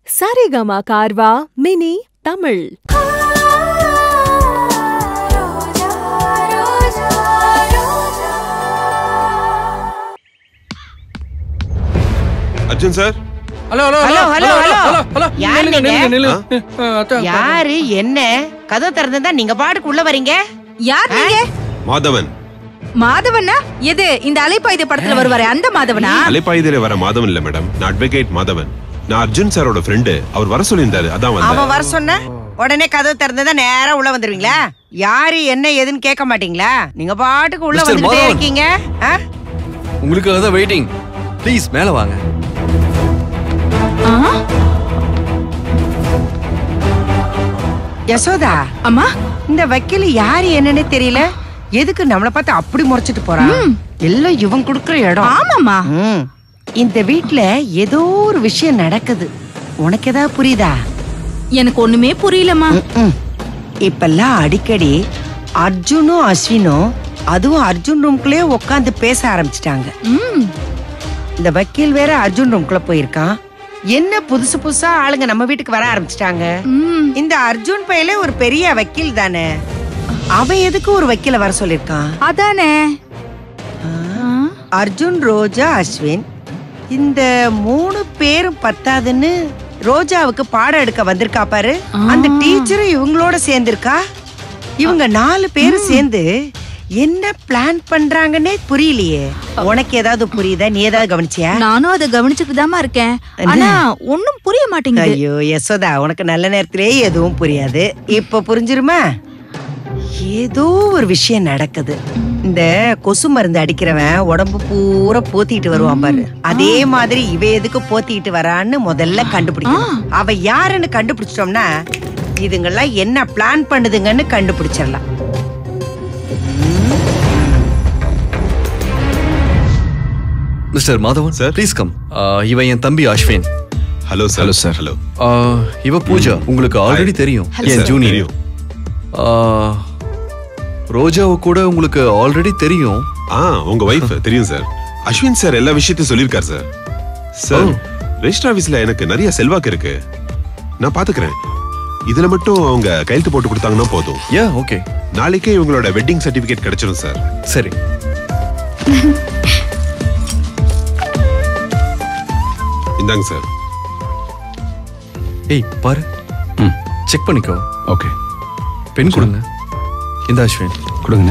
Saregama Carvaan mini Tamil Arjun sir hello hello hello, hello, hello. Hello யார் நில்லுங்க, நீங்க? நில்லுங்க, நில்லு. ஆ? ஆ, அதான், யாரு என்ன கதவு திறந்தா நீங்க பாட்டுக்கு உள்ள வரீங்க யார் நீங்க மாதவன் மாதவனா எது இந்த அலைப்பாயுத படத்துல வருவாரே அந்த மாதவனா அலைப்பாயுதில வர மாதவன் இல்ல மேடம் நான் அட்வொகேட் மாதவன் நான் அர்ஜுன் சாரோட ஃப்ரெண்டு அவர் வர சொல்லியிருந்தாரு அதான் அவன் வந்தேன் வர சொன்ன உடனே கதவு திறந்ததா நேரா உள்ள வந்துருவீங்களா யாரு என்ன ஏதுன்னு கேட்க மாட்டீங்களா நீங்க பாட்டுக்கு உள்ள மிஸ்டர் வந்துட்டே மாதவன். இருக்கீங்க ஆ? உங்களுக்காக தான் வெயிட்டிங் ப்ளீஸ் மேல வாங்க ஆ? யசோதா அம்மா இந்த வக்கீல் யாரு என்னன்னே தெரியல எதுக்கு நம்மள பார்த்து அப்படி முறைச்சிட்டு போறான் எல்லாம் இவன் குடுக்குற இடம் ஆமாமா ம். இந்த வீட்ல ஏதோ ஒரு விஷயம் நடக்குது உனக்கு ஏதாவது புரியுதா எனக்கு ஒண்ணுமே புரியலம்மா ம்ம். இப்பெல்லாம் அடிக்கடி அர்ஜுனும் அஸ்வினும் அதுவும் அர்ஜுன் ரூம்குள்ளே உட்காந்து பேச ஆரம்பிச்சிட்டாங்க ம். இந்த வக்கீல் வேற அர்ஜுன் ரூம்குள்ள போயிருக்கான் என்ன புதுசு புதுசா ஆளுங்க நம்ம வீட்டுக்கு வர ஆரம்பிச்சிட்டாங்க ம். இந்த அர்ஜுன் பையலே ஒரு பெரிய வக்கீல் தானே அவன் எதுக்கு ஒரு வக்கீல வர சொல்லிருக்கான் அதானே அர்ஜுன் ரோஜா அஸ்வின் இந்த மூணு பேரும் பத்தாதுன்னு ரோஜாவுக்கு பாடம் எடுக்க வந்திருக்கா பாரு அந்த டீச்சரும் இவங்களோட சேர்ந்திருக்கா இவங்க நாலு பேரும் சேர்ந்து என்ன பிளான் பண்றாங்கன்னே புரியலையே உனக்கு ஏதாவது புரியுதா நீ ஏதாவது கவனிச்சியா நானும் அதை கவனிச்சுட்டு இருக்கேன் ஆனா ஒண்ணும் புரிய மாட்டேங்குது ஐயோ யசோதா உனக்கு நல்ல நேரத்திலே எதுவும் புரியாது இப்ப புரிஞ்சிருமா ஏதோ ஒரு விஷயம் நடக்குது இந்த கொசு மருந்து அடிக்கிறவன் உடம்பு பூரா போத்திட்டு வருவான் பாரு அதே மாதிரி இவ எதுக்கு போத்திட்டு வரான்னு முதல்ல கண்டுபிடிக்கணும் அவ யாருன்னு கண்டுபிடிச்சிட்டோம்னா இதுங்கெல்லாம் என்ன பிளான் பண்ணுதுங்கன்னு கண்டுபிடிச்சிடலாம் mister Madhavan Sir. Please come இவன் என் தம்பி Ashwin hello sir hello sir hello ஆ, இவ பூஜா உங்களுக்கு ஆல்ரெடி தெரியும் என் ஜூனியர் தெரியும் ரோஜாவை கூட உங்களுக்கு ஆல்ரெடி தெரியும் ஆ உங்க வைஃப் தெரியும் சார் அஸ்வின் சார் எல்லா விஷயத்தையும் சொல்லியிருக்கார் சார் சார் ரெஜிஸ்டர் ஆபீஸ்ல எனக்கு நிறைய செல்வாக்கு இருக்கு நான் பாத்துக்கிறேன் இதுல மட்டும் அவங்க கையெழுத்து போட்டு கொடுத்தாங்கன்னா போதும் யா ஓகே நாளைக்கே இவங்களோட வெட்டிங் சர்டிபிகேட் கிடைச்சிடும் சார் சரி இந்தாங்க சார் ஏய் பாரு செக் பண்ணிக்கோ ஓகே பென் கொடுங்க இந்த அஸ்வின் கொடுங்கண்ணே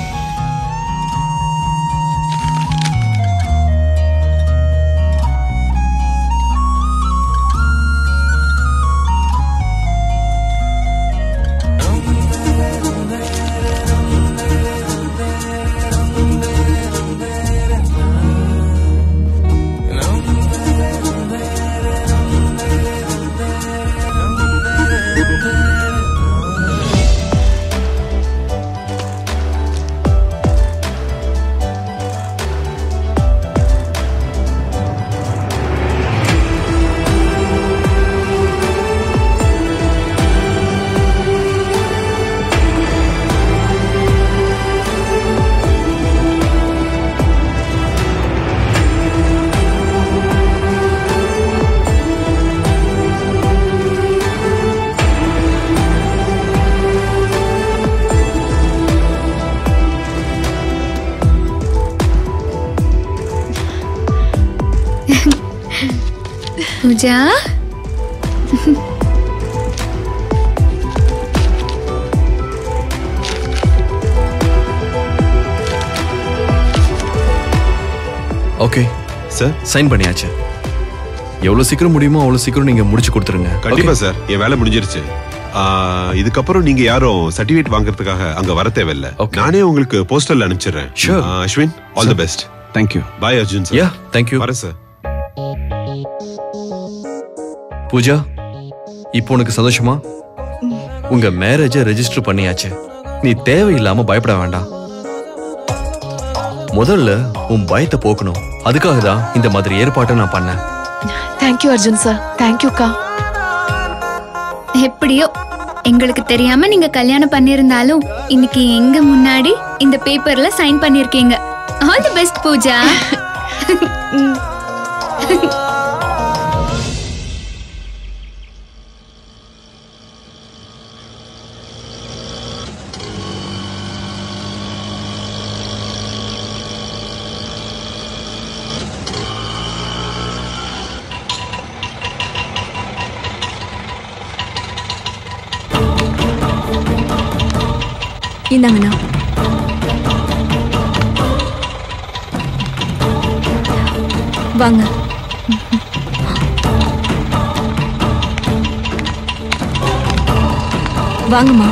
பூஜா ஓகே சார் சைன் பண்ணியாச்சு எவ்வளவு சீக்கிரம் முடியுமோ அவ்வளவு சீக்கிரம் நீங்க முடிச்சு கொடுத்துருங்க கண்டிப்பா Okay? சார் என் வேலை முடிஞ்சிருச்சு ஆ, இதுக்கப்புறம் நீங்க யாரும் சர்டிபிகேட் வாங்குறதுக்காக அங்க வர தேவையில்ல Okay. நானே உங்களுக்கு போஸ்டர்ல அனுப்பிச்சிடுறேன் Sure. ஆ, Ashwin all the best thank you bye Arjun sir yeah thank you வரேன் சார் பூஜா இப்போ உனக்கு சந்தோஷமா உங்க மேரேஜ ரெஜிஸ்டர் பண்ணியாச்சு நீ தேவையில்லாம பயப்பட வேண்டாம் முதல்ல உன் பயத்தை போக்கணும் அதுக்காக தான் இந்த மாதிரி ஏற்பாட்டை நான் பண்ணேன் தேங்க்யூ அர்ஜுன் சார் தேங்க்யூக்கா எப்படியோ எங்களுக்கு தெரியாம நீங்க கல்யாணம் பண்ணிருந்தாலும் இன்னைக்கு எங்க முன்னாடி இந்த பேப்பர்ல சைன் பண்ணிருக்கீங்க ஆல் தி பெஸ்ட் பூஜா இந்தாங்கண்ணா வாங்க வாங்கம்மா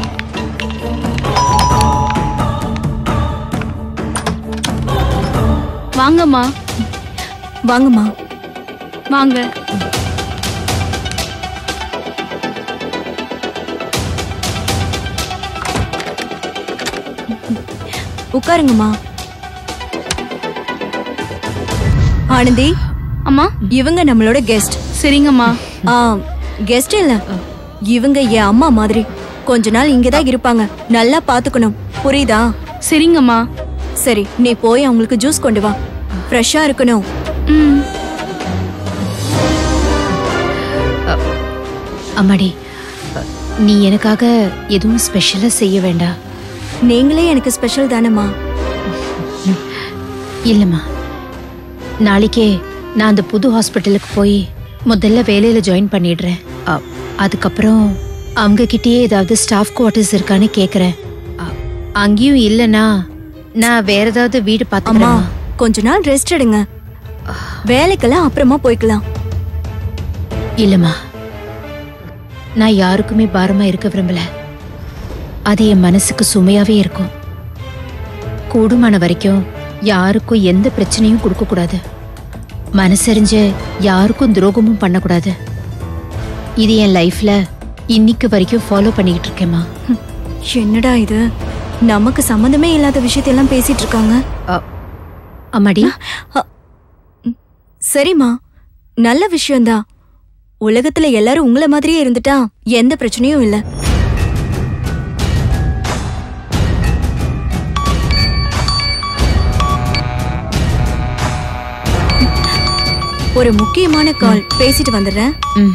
வாங்கம்மா வாங்கம்மா வாங்க உட்காருங்கம்மா ஆனந்தி அம்மா இவங்க நம்மளோட கெஸ்ட் சரிங்கம்மா ஆ கெஸ்ட் இல்ல இவங்க என் அம்மா மாதிரி கொஞ்ச நாள் இங்கதான் இருப்பாங்க நல்லா பாத்துக்கணும் புரியுதா சரிங்கம்மா சரி நீ போய் அவங்களுக்கு ஜூஸ் கொண்டு வா ஃப்ரெஷ்ஷா இருக்கணும் ம் அம்மாடி அ, நீ எனக்காக எதுவும் ஸ்பெஷலா செய்ய வேண்டாம் நீங்களே எனக்கு ஸ்பெஷல் தானேம்மா இல்லம்மா நாளைக்கே நான் அந்த புது ஹாஸ்பிட்டலுக்கு போய் முதல்ல வேலையில ஜாயின் பண்ணிடுறேன் அ, அதுக்கப்புறம் அவங்க கிட்டயே ஏதாவது ஸ்டாஃப் குவார்ட்டர்ஸ் இருக்கான்னு கேக்குறேன் அ, அங்கேயும் இல்லைன்னா நான் வேற ஏதாவது வீடு அம்மா பார்த்துக்கிறேன் கொஞ்ச நாள் ரெஸ்ட் எடுங்க வேலைக்கெல்லாம் அப்புறமா போய்க்கலாம் இல்லம்மா நான் யாருக்குமே பாரமா இருக்க விரும்பல அது என் மனசுக்கு சுமையாவே இருக்கும் கூடுமான வரைக்கும் யாருக்கும் எந்த பிரச்சனையும் கொடுக்க கூடாது மனசறிஞ்சு யாருக்கும் துரோகமும் பண்ணக்கூடாது இது என் லைஃப்ல இன்னைக்கு வரைக்கும் ஃபாலோ பண்ணிக்கிட்டு இருக்கேம்மா என்னடா இது நமக்கு சம்மந்தமே இல்லாத விஷயத்தையெல்லாம் பேசிட்டு இருக்காங்க அம்மாடி சரிம்மா நல்ல விஷயம்தான் உலகத்துல எல்லாரும் உங்கள மாதிரியே இருந்துட்டா எந்த பிரச்சனையும் இல்ல ஒரு முக்கியமான கால் பேசிட்டு வந்துடுறேன் ம்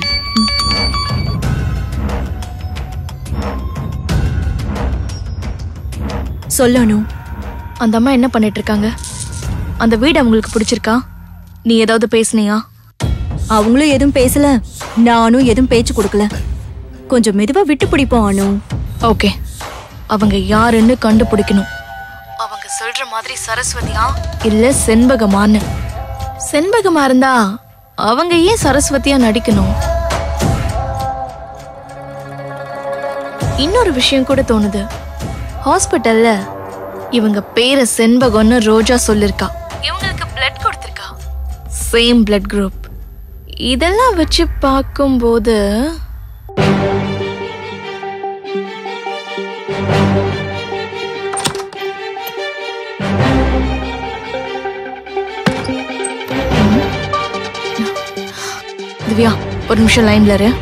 சொல்லணும் அந்த அம்மா என்ன பண்ணிட்டு இருக்காங்க அந்த வீடு அவங்களுக்கு பிடிச்சிருக்கா நீ ஏதாவது பேசுனியா அவங்களும் எதுவும் பேசல நானும் எதுவும் பேச்சு கொடுக்கல கொஞ்சம் மெதுவா விட்டு பிடிப்போம் அனு ஓகே அவங்க யாருன்னு கண்டுபிடிக்கணும் அவங்க சொல்ற மாதிரி சரஸ்வதியா இல்ல செண்பகமான்னு செண்பகமா இருந்தா அவங்க ஏன் சரஸ்வதியா நடிக்கணும் இன்னொரு விஷயம் கூட தோணுது ஹாஸ்பிட்டல்ல இவங்க பேரை செண்பகம்னு ரோஜா சொல்லிருக்கா இவங்களுக்கு பிளட் கொடுத்திருக்கா சேம் பிளட் குரூப் இதெல்லாம் வச்சு பார்க்கும்போது திவ்யா ஒரு நிமிஷம் லைன்ல இரு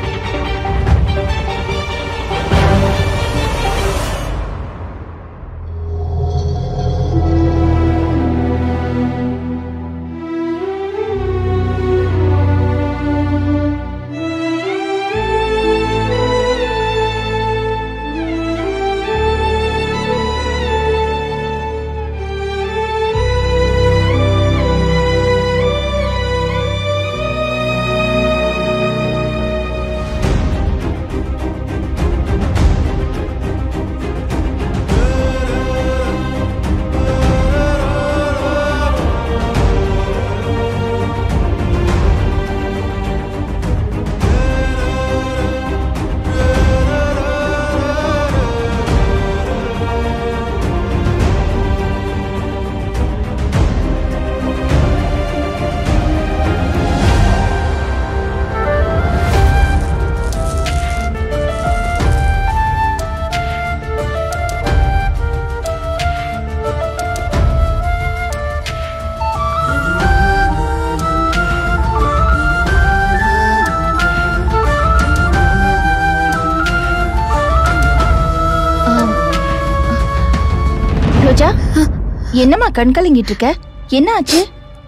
ரோஜா என்னம்மா கண் கலங்கிட்டு இருக்க என்ன ஆச்சு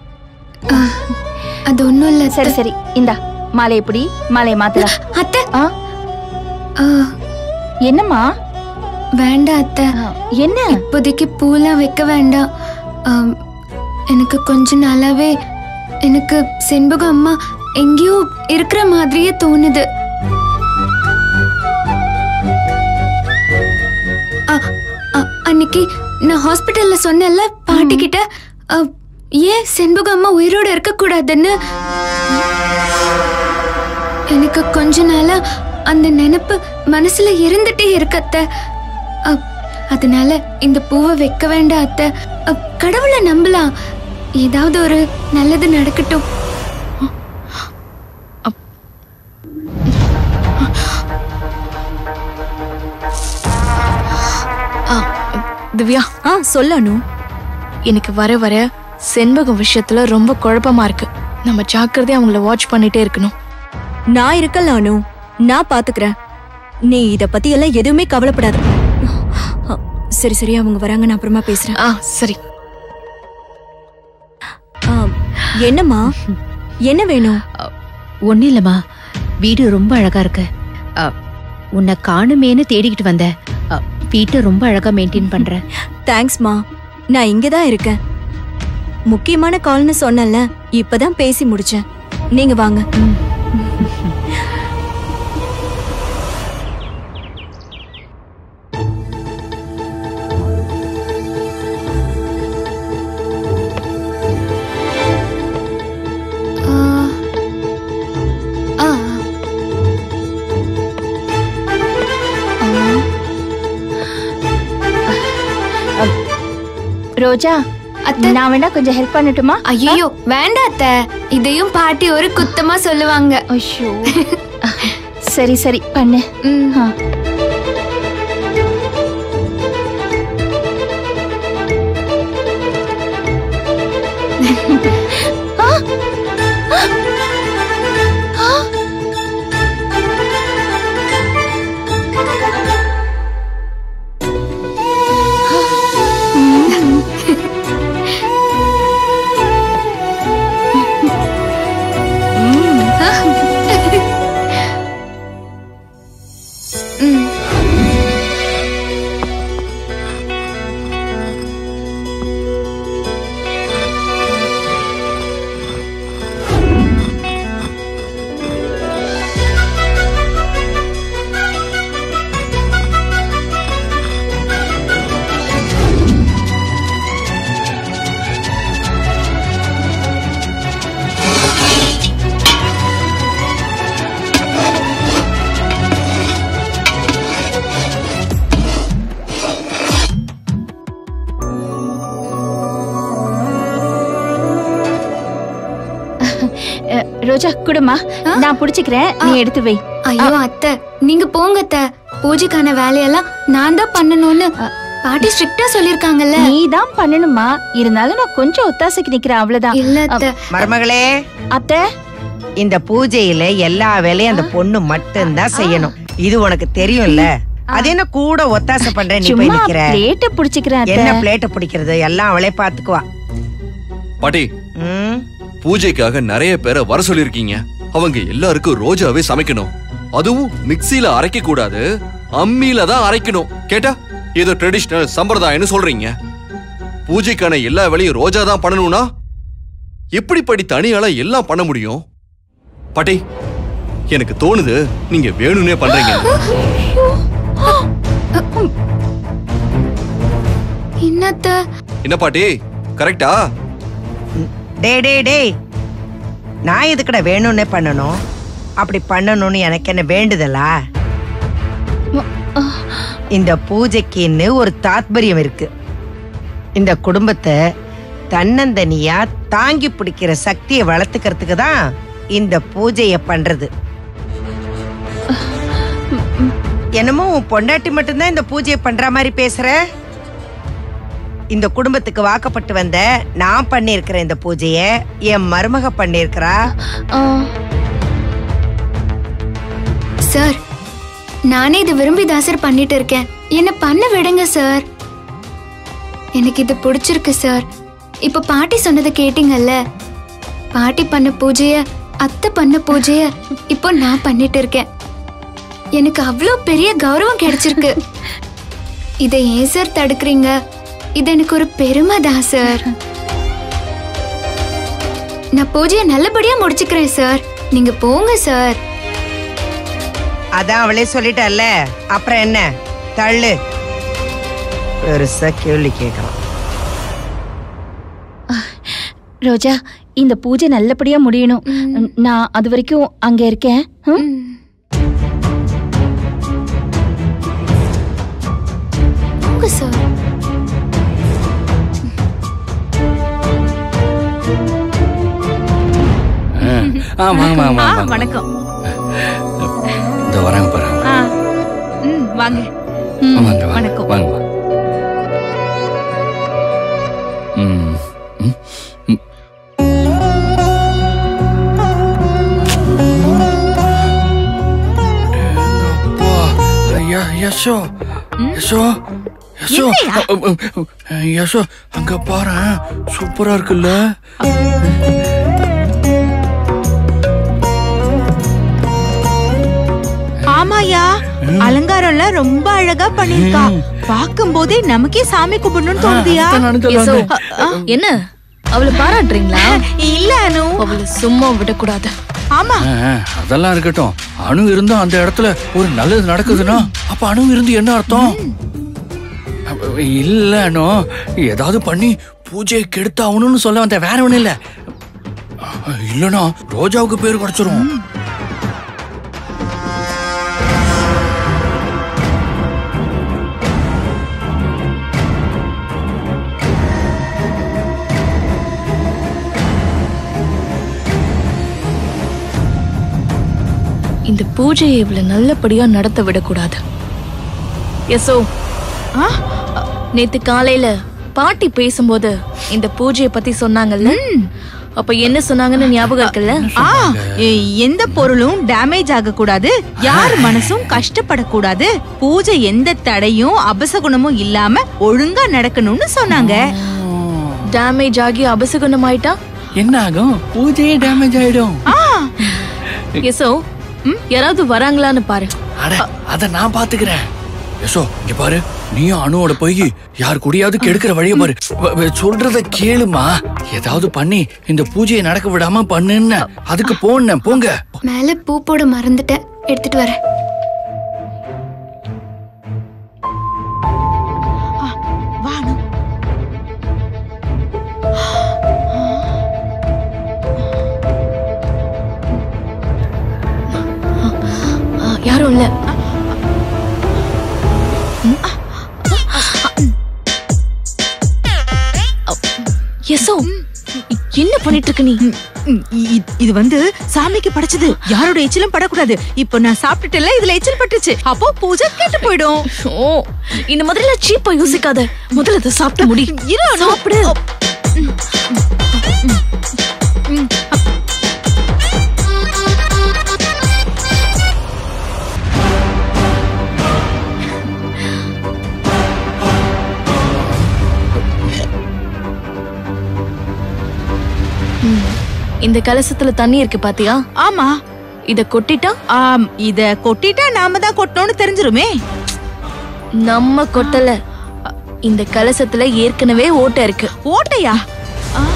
அது ஒன்றும் இல்லை சரி சரி இந்தா மாலை எப்படி மாலையை மாத்தலாம் அத்தை ஆ ஆ, என்னம்மா வேண்டாம் அத்தை என்ன இப்போதைக்கு பூலாம் வைக்க வேண்டாம் ஆம், எனக்கு கொஞ்ச நாளாவே எனக்கு செண்பகம் அம்மா எங்கேயோ இருக்கிற மாதிரியே தோணுது ஆ, அன்னைக்கு நான் ஹாஸ்பிட்டல்ல சொன்னேன்ல பாட்டி கிட்ட அ, ஏன் செண்பக அம்மா உயிரோட இருக்க கூடாதுன்னு எனக்கு கொஞ்ச நாளா அந்த நினைப்பு மனசுல இருந்துட்டே இருக்கு அத்தை அ, அதனால இந்த பூவை வைக்க வேண்டாம் அத்தை அ, கடவுளை நம்பலாம் ஏதாவது ஒரு நல்லது நடக்கட்டும் ஆ திவ்யா ஆ சொல்லணும் எனக்கு வர வர செண்பகம் விஷயத்துல ரொம்ப குழப்பமா இருக்கு நம்ம ஜாக்கிரதையா அவங்கள வாட்ச் பண்ணிட்டே இருக்கணும் நான் இருக்கல அனு நான் பாத்துக்கிறேன் நீ இத பத்தி எல்லாம் எதுவுமே கவலைப்படாத அ, சரி சரி அவங்க வராங்க நான் அப்புறமா பேசுறேன் ஆ சரி ஆ, என்னம்மா என்ன வேணும் ஒன்னும் இல்லம்மா வீடு ரொம்ப அழகா இருக்கு அ, உன்னை காணுமேன்னு தேடிக்கிட்டு வந்தேன் அ, வீட்டை ரொம்ப அழகா மெயின்டைன் பண்ற தேங்க்ஸ்மா நான் இங்க தான் இருக்கேன் முக்கியமான கால்னு சொன்னல இப்பதான் பேசி முடிச்சேன் நீங்க வாங்க ஆ, ஆ, ரோஜா அத்தை. நான் வேணா கொஞ்சம் ஹெல்ப் பண்ணட்டுமா ஐயோ வேண்டாம் அத்தை இதையும் பாட்டி ஒரு குத்தமா சொல்லுவாங்க ஐயோ சரி சரி பண்ணு ம். ஆ. ம். அஹ், ரோஜா குடுமா நான் புடிச்சுக்கிறேன் நீ எடுத்து வை ஐயோ அத்தை நீங்க போங்க அத்தை பூஜைக்கான வேலையெல்லாம் நான் தான் பண்ணணும்னு பாட்டி ஸ்ட்ரிக்டா சொல்லிருக்காங்கல்ல நீ தான் பண்ணணுமா இருந்தாலும் நான் கொஞ்சம் ஒத்தாசைக்கு நிக்கிறேன் அவ்வளவுதான் இல்ல அத்தை மருமகளே அத்தை இந்த பூஜையில எல்லா வேலையும் அந்த பொண்ணு மட்டும்தான் செய்யணும் இது உனக்கு தெரியும்ல அது என்ன கூட ஒத்தாசை பண்ற நீ போய் சும்மா நிக்கிற பிளேட்ட புடிச்சுக்கிறேன் என்ன அத்தை பிளேட்ட பிடிக்கிறது எல்லாம் அவளே பாத்துக்குவா பாட்டி ம் பூஜைக்காக நிறைய பேரை வர சொல்லிருக்கீங்க அவங்க எல்லாருக்கும் ரோஜாவே சமைக்கணும் அதுவும் மிக்ஸில அரைக்க கூடாது அம்மியில தான் அரைக்கணும் கேட்டா ஏதோ ட்ரெடிஷனல் சம்பிரதாயம்னு சொல்றீங்க பூஜைக்கான எல்லா வேலையும் ரோஜா தான் பண்ணணும்னா எப்படிப்படி தனியால எல்லாம் பண்ண முடியும் பாட்டி எனக்கு தோணுது நீங்க வேணும்னே பண்றீங்க என்னத்த என்ன பாட்டி கரெக்டா டேய் டேய் டேய் நான் எதுக்குடா வேணும்னே பண்ணணும் அப்படி பண்ணணும்னு எனக்கு என்ன வேண்டுதலா இந்த பூஜைக்குன்னு ஒரு தாத்பரியம் இருக்கு இந்த குடும்பத்தை தன்னந்தனியா தாங்கி பிடிக்கிற சக்தியை வளர்த்துக்கிறதுக்கு தான் இந்த பூஜைய பண்றது என்னமோ உன் பொண்டாட்டி மட்டும்தான் இந்த பூஜையை பண்ற மாதிரி பேசுற இந்த குடும்பத்துக்கு வாக்கப்பட்டு வந்த நான் பண்ணியிருக்கிற இந்த பூஜைய என் மருமக பண்ணியிருக்கிறா அஹ், சார் நானே இது விரும்பி தான் சார் பண்ணிட்டு இருக்கேன் என்ன பண்ண விடுங்க சார் எனக்கு இது பிடிச்சிருக்கு சார் இப்ப பாட்டி சொன்னதை கேட்டீங்கல்ல பாட்டி பண்ண பூஜைய அத்தை பண்ண பூஜைய இப்போ நான் பண்ணிட்டு இருக்கேன் எனக்கு அவ்வளோ பெரிய கௌரவம் கிடைச்சிருக்கு இதை ஏன் சார் தடுக்கிறீங்க இது எனக்கு ஒரு பெருமை தான் சார் நான் பூஜையை நல்லபடியா முடிச்சுக்கிறேன் சார் நீங்க போங்க சார் அதான் அவளே சொல்லிட்டால அப்புறம் என்ன தள்ளு பெருசா கேள்வி கேட்கலாம் ரோஜா இந்த பூஜை நல்லபடியா முடியணும் நான் அது வரைக்கும் அங்க இருக்கேன் ம்? போங்க சார் ஆ வாங்க வாங்க ஆ, வாங்க வணக்கம் இந்த வராங்க பாருங்க ஆ, ம், வாங்க வாங்க வாங்க வணக்கம். வாங்க வாங்க ம் ம், ம். அடேங்கப்பா. ஐயா, யசோ யசோ யசோ அ, அ, அ, யசோ அங்க பாரு சூப்பரா இருக்குல்ல ஆமாயா அலங்காரம்லாம் ரொம்ப அழகா பண்ணிருக்கா பாக்கும் போதே நமக்கே சாமி கும்பிடணும்னு தோணுதியா அதான் நானும் யசோ, சொல்லலாமே. என்ன அவளை பாராட்டுறீங்களா இல்ல அனு அவளை சும்மா விடக்கூடாது ஆமா ஆ, ஆ, அதெல்லாம் இருக்கட்டும் அணு இருந்தா அந்த இடத்துல ஒரு நல்லது நடக்குதுன்னா அப்ப அணு இருந்து என்ன அர்த்தம் அப்ப, இல்ல அனு ஏதாவது பண்ணி பூஜையை கெடுத்தாகணும்னு சொல்ல வந்த வேற ஒண்ணும் இல்ல இல்லனா ரோஜாவுக்கு பேர் கிடைச்சிரும் இந்த பூஜையை இவ்வளவு நல்லபடியா நடத்த விடக்கூடாது யசோ ஆ, நேத்து காலையில பாட்டி பேசும்போது இந்த பூஜையை பத்தி சொன்னாங்கல்ல அப்ப என்ன சொன்னாங்கன்னு ஞாபகம் இருக்குல்ல ஆ எ- எந்த பொருளும் டேமேஜ் ஆக கூடாது யார் மனசும் கஷ்டப்படக்கூடாது பூஜை எந்த தடையும் அபசகுணமும் இல்லாம ஒழுங்கா நடக்கணும்னு சொன்னாங்க டேமேஜ் ஆகி அபசகுணம் ஆயிட்டா என்ன ஆகும் பூஜையே டேமேஜ் ஆயிடும் ஆ யசோ ம், யாராவது வராங்களான்னு பாரு அட அத நான் பாத்துக்கிறேன் யசோ இங்க பாரு நீயும் அணுவோட போய் யார் கூடயாவது கெடுக்கிற வழிய பாரு வ- வ- சொல்றத கேளுமா ஏதாவது பண்ணி இந்த பூஜையை நடக்க விடாம பண்ணுன்னு அதுக்கு போன போங்க மேல பூ போட மறந்துட்டேன் எடுத்துட்டு வரேன் வா அனு. ஆ, யாரும் இல்ல யசோ என்ன பண்ணிட்டு இருக்க நீ ம், இ- இது வந்து சாமிக்கு படைச்சது யாரோட எச்சிலும் படக்கூடாது இப்போ நான் சாப்பிட்டுட்டேன்ல இதுல எச்சில் பட்டுச்சு அப்போ பூஜை கெட்டு போயிடும் ஓ இந்த மாதிரிலாம் சீப்பா யோசிக்காத முதல்ல இதை சாப்பிட்டு முடி இரு அனு. சாப்பிடு ம். இந்த கலசத்துல தண்ணி இருக்கு பாத்தியா ஆமா இத கொட்டிட்டா ஆம் இத கொட்டிட்டா நாம தான் கொட்டணும்னு தெரிஞ்சிருமே நம்ம கொட்டல இந்த கலசத்துல ஏற்கனவே ஓட்டை இருக்கு ஓட்டையா ஆ?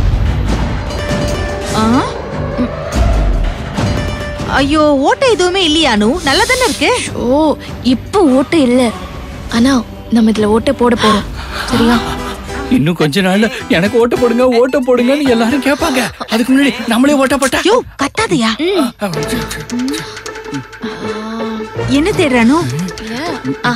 ஆ? ம். ஐயோ ஓட்டை எதுவுமே இல்லையானு நல்லா தானே இருக்கு ஓ இப்ப ஓட்டை இல்ல ஆனா நம்ம இதுல ஓட்டை போட போறோம் சரியா இன்னும் கொஞ்ச நாள்ல எனக்கு ஓட்ட போடுங்க ஓட்ட போடுங்கன்னு எல்லாரும் கேட்பாங்க அதுக்கு முன்னாடி நம்மளே ஓட்ட போட்டா யோ கத்தாதயா என்ன தேடுறானு ஆ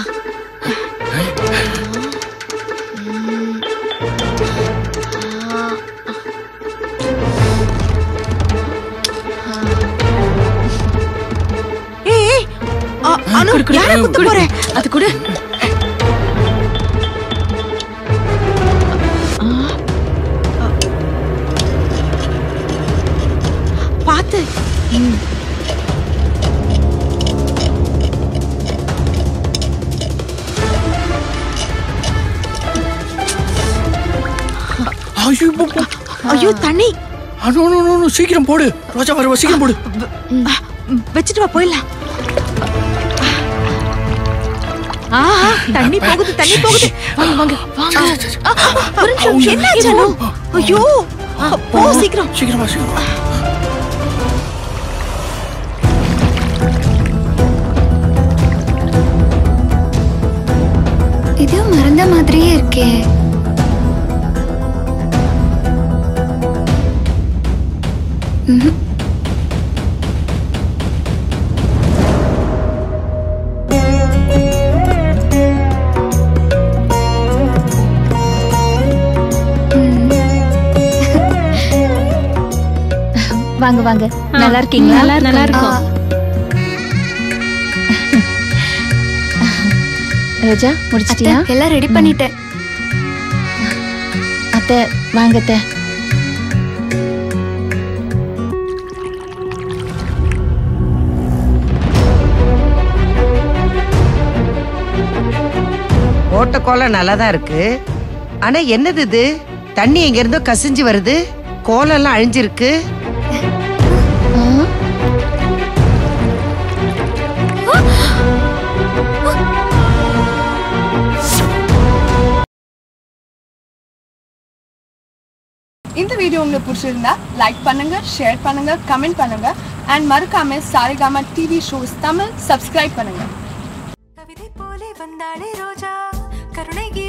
ஏய் ஏய், அ, அனு யார குத்த போற அது கூட பாத்து ஐயோ போ, போ. ஐயோ தண்ணி அனு, அனு, அனு, அனு, சீக்கிரம் போடு ரோஜா வருவா சீக்கிரம் போடு அ, வச்சுட்டு வா போயிடலாம் ஆ ஆ, தண்ணி போகுது தண்ணி போகுது வாங்க வாங்க வாங்க ஆ, ஆ, ஒரு நிமிஷம் என்னாச்சு அனு ஐயோ போ சீக்கிரம் சீக்கிரமா சீக்கிரமா இது மறந்த மாதிரியே இருக்கே ம்ஹும். வாங்க வாங்க நல்லா இருக்கீங்களா நல்லா இருக்கும் ஆ, ரோஜா அத்தை, முடிச்சிட்டியா எல்லாம் ரெடி பண்ணிட்டேன் அத்தை வாங்க அத்தை ஓட்ட கோலம் நல்லா தான் இருக்கு ஆனா என்னது இது தண்ணி எங்க இருந்தோ கசிஞ்சு வருது கோலம் எல்லாம் அழிஞ்சிருக்கு இந்த வீடியோ உங்களுக்கு பிடிச்சிருந்தா லைக் பண்ணுங்க ஷேர் பண்ணுங்க கமெண்ட் பண்ணுங்க அண்ட் மறக்காம Saregama TV shows Tamil subscribe பண்ணுங்க கவிதை போலே வந்தாளே ரோஜா கருணை